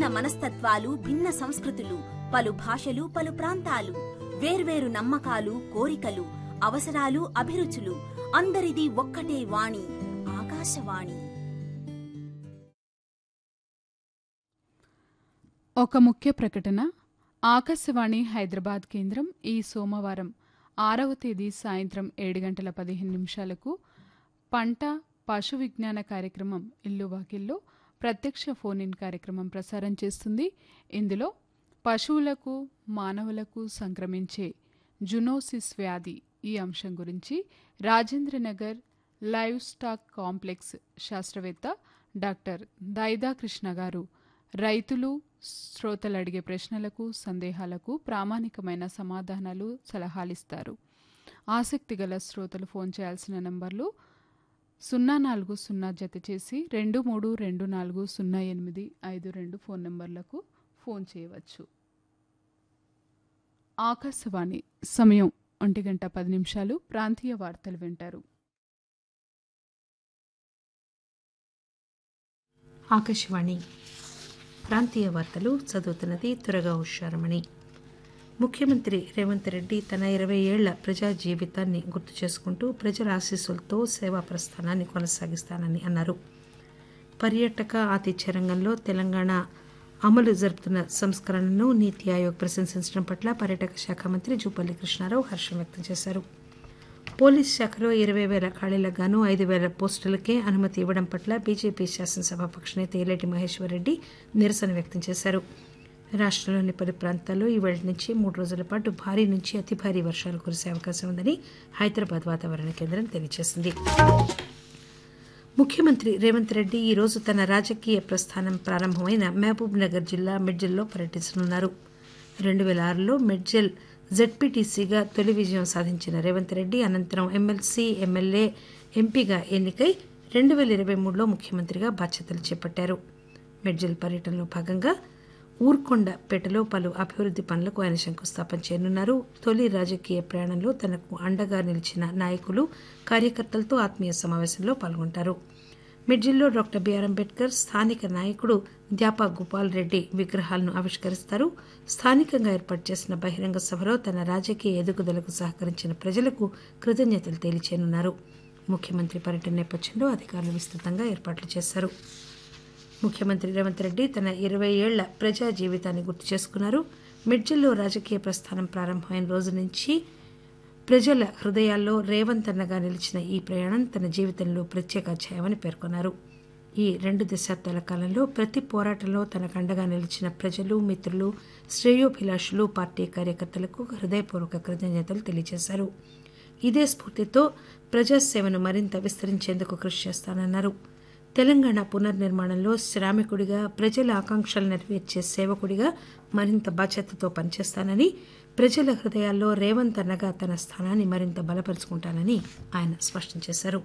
మనస్తత్వాలు భిన్న సంస్కృతులు పలు భాషలు పలు ప్రాంతాలు వేర్వేరు నమ్మకాలు కోరికలు అవసరాలు అభిరుచులు అందరిది ఒక్కటే వాణి ఆకాశవాణి ఒక ముఖ్య ప్రకటన ఆకాశవాణి హైదరాబాద్ కేంద్రం ఈ సోమవారం ఆరవ తేదీ సాయంత్రం ఏడు గంటల పదిహేను నిమిషాలకు పంట పశు విజ్ఞాన కార్యక్రమం ఇల్లు వాకిల్లో ప్రత్యక్ష ఫోన్ ఇన్ కార్యక్రమం ప్రసారం చేస్తుంది ఇందులో పశువులకు మానవులకు సంక్రమించే జునోసిస్ వ్యాధి ఈ అంశం గురించి రాజేంద్రనగర్ లైవ్ స్టాక్ కాంప్లెక్స్ శాస్త్రవేత్త డాక్టర్ దైదా కృష్ణ గారు రైతులు శ్రోతలు అడిగే ప్రశ్నలకు సందేహాలకు ప్రామాణికమైన సమాధానాలు సలహాలిస్తారు ఆసక్తి గల శ్రోతలు ఫోన్ చేయాల్సిన నంబర్లు సున్నా నాలుగు సున్నా జత చేసి రెండు మూడు రెండు నాలుగు సున్నా ఎనిమిది ఐదు రెండు ఫోన్ నంబర్లకు ఫోన్ చేయవచ్చు ఆకాశవాణి సమయం ఒంటి గంట పది నిమిషాలు ప్రాంతీయ వార్తలు వింటారు ఆకాశవాణి ప్రాంతీయ వార్తలు చదువుతున్నది త్వరగా హుషారమణి ముఖ్యమంత్రి రేవంత్ రెడ్డి తన ఇరవై ఏళ్ల ప్రజా జీవితాన్ని గుర్తు చేసుకుంటూ ప్రజల ఆశీస్సులతో సేవా ప్రస్థానాన్ని కొనసాగిస్తానని అన్నారు పర్యాటక ఆతిథ్య రంగంలో తెలంగాణ అమలు జరుపుతున్న సంస్కరణను నీతి ఆయోగ్ ప్రశంసించడం పట్ల పర్యాటక శాఖ మంత్రి జూపల్లి కృష్ణారావు హర్షం వ్యక్తం చేశారు పోలీస్ శాఖలో ఇరవై వేల ఖాళీలకు గాను ఐదు వేల పోస్టులకే అనుమతి ఇవ్వడం పట్ల బీజేపీ శాసనసభాపక్ష నేత ఏలేటి మహేశ్వర్ రెడ్డి నిరసన వ్యక్తం చేశారు రాష్ట్రంలోని పలు ప్రాంతాల్లో ఈ వేళ నుంచి మూడు రోజుల పాటు భారీ నుంచి అతి భారీ వర్షాలు కురిసే అవకాశం ఉందని హైదరాబాద్ వాతావరణ కేంద్రం తెలియజేసింది ముఖ్యమంత్రి రేవంత్ రెడ్డి ఈ రోజు తన రాజకీయ ప్రస్థానం ప్రారంభమైన మహబూబ్ నగర్ జిల్లా మెడ్జల్లో పర్యటించనున్నారు రెండు వేల ఆరులో మెడ్జల్ జెడ్పీటీసీగా తొలి విజయం సాధించిన రేవంత్ రెడ్డి అనంతరం ఎమ్మెల్సీ ఎమ్మెల్యే ఎంపీగా ఎన్నికై రెండు వేల ఇరవై మూడులో ముఖ్యమంత్రిగా బాధ్యతలు చేపట్టారు మెడ్జల్ పర్యటనలో భాగంగా ఊర్కొండపేటలో పలు అభివృద్ది పనులకు ఆయన శంకుస్థాపన చేయనున్నారు తొలి రాజకీయ ప్రయాణంలో తనకు అండగా నిలిచిన నాయకులు కార్యకర్తలతో ఆత్మీయ సమావేశంలో పాల్గొంటారు మిడ్జిల్లో డాక్టర్ బిఆర్ అంబేద్కర్ స్థానిక నాయకుడు ద్యాపా గోపాల్ రెడ్డి విగ్రహాలను ఆవిష్కరిస్తారు స్థానికంగా ఏర్పాటు చేసిన బహిరంగ సభలో తన రాజకీయ ఎదుగుదలకు సహకరించిన ప్రజలకు కృతజ్ఞతలు తెలియచేయనున్నారు ముఖ్యమంత్రి పర్యటన నేపథ్యంలో అధికారులు విస్తృతంగా ఏర్పాట్లు చేశారు ముఖ్యమంత్రి రేవంత్ రెడ్డి తన ఇరవై ఏళ్ల ప్రజా జీవితాన్ని గుర్తు చేసుకున్నారు మిడ్జిల్లో రాజకీయ ప్రస్థానం ప్రారంభమైన రోజు నుంచి ప్రజల హృదయాల్లో రేవంత్ అన్నగా నిలిచిన ఈ ప్రయాణం తన జీవితంలో ప్రత్యేక అధ్యాయమని పేర్కొన్నారు ఈ రెండు దశాబ్దాల కాలంలో ప్రతి పోరాటంలో తనకు అండగా నిలిచిన ప్రజలు మిత్రులు శ్రేయోభిలాషులు పార్టీ కార్యకర్తలకు హృదయపూర్వక కృతజ్ఞతలు తెలియజేశారు ఇదే స్ఫూర్తితో ప్రజాసేవను మరింత విస్తరించేందుకు కృషి చేస్తానన్నారు తెలంగాణ పునర్నిర్మాణంలో శ్రామికుడిగా ప్రజల ఆకాంక్షలు నెరవేర్చే సేవకుడిగా మరింత బాధ్యతతో పనిచేస్తానని ప్రజల హృదయాల్లో రేవంత్ అన్నగా తన స్థానాన్ని మరింత బలపరుచుకుంటానని ఆయన స్పష్టం చేశారు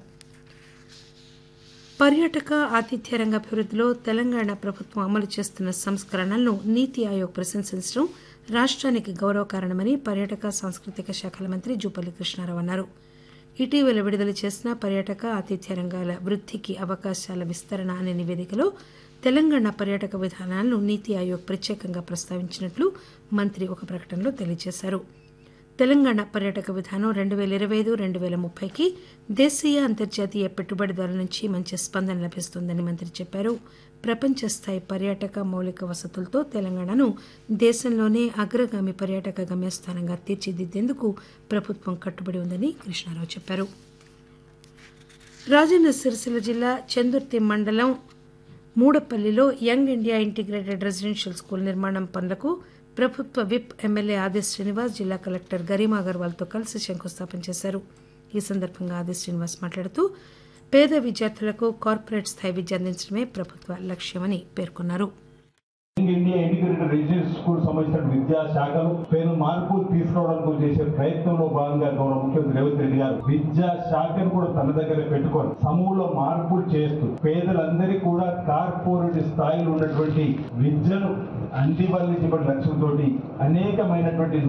పర్యాటక ఆతిథ్య రంగ అభివృద్ధిలో తెలంగాణ ప్రభుత్వం అమలు చేస్తున్న సంస్కరణలను నీతి ఆయోగ్ ప్రశంసించడం రాష్ట్రానికి గౌరవకారణమని పర్యాటక సాంస్కృతిక శాఖల మంత్రి జూపల్లి కృష్ణారావు అన్నారు ఇటీవల విడుదల చేసిన పర్యాటక ఆతిథ్య రంగాల వృద్ధికి అవకాశాల విస్తరణ అనే నివేదికలో తెలంగాణ పర్యాటక విధానాలను నీతి ఆయోగ్ ప్రత్యేకంగా ప్రస్తావించినట్లు మంత్రి ఒక ప్రకటనలో తెలియజేశారు తెలంగాణ పర్యాటక విధానం రెండు వేల ఇరవై ఐదు రెండు వేల ముప్పైకి దేశీయ అంతర్జాతీయ పెట్టుబడిదారుల నుంచి మంచి స్పందన లభిస్తుందని మంత్రి చెప్పారు ప్రపంచ స్థాయి పర్యాటక మౌలిక వసతులతో తెలంగాణను దేశంలోనే అగ్రగామి పర్యాటక గమ్యస్థానంగా తీర్చిదిద్దేందుకు ప్రభుత్వం కట్టుబడి ఉందని కృష్ణారావు చెప్పారు రాజన్న సిరిసిల్ల జిల్లా చందుర్తి మండలం మూడపల్లిలో young India integrated residential school నిర్మాణం పనులకు ప్రభుత్వ విప్ ఎమ్మెల్యే ఆదిశ్ శ్రీనివాస్ జిల్లా కలెక్టర్ గరిమా అగర్వాల్తో కలిసి శంకుస్థాపన చేశారు ఈ సందర్భంగా ఆదిశ్ శ్రీనివాస్ మాట్లాడుతూ పేద విద్యార్థులకు కార్పొరేట్ స్థాయి విద్య అందించడమే ప్రభుత్వ లక్ష్యమని పేర్కొన్నారు young India integrated residential school సంబంధించిన విద్యా శాఖలు పేరు మార్పులు తీసుకురావడానికి చేసే ప్రయత్నంలో భాగంగా గౌరవ ముఖ్యమంత్రి రేవంత్ రెడ్డి గారు విద్యా శాఖను కూడా తన దగ్గర పెట్టుకొని సమూల మార్పులు చేస్తూ పేదలందరికీ కూడా కార్పొరేట్ స్థాయిలో ఉన్నటువంటి విద్యను అందివల్లించబడిన లక్ష్యంతో అనేకమైనటువంటి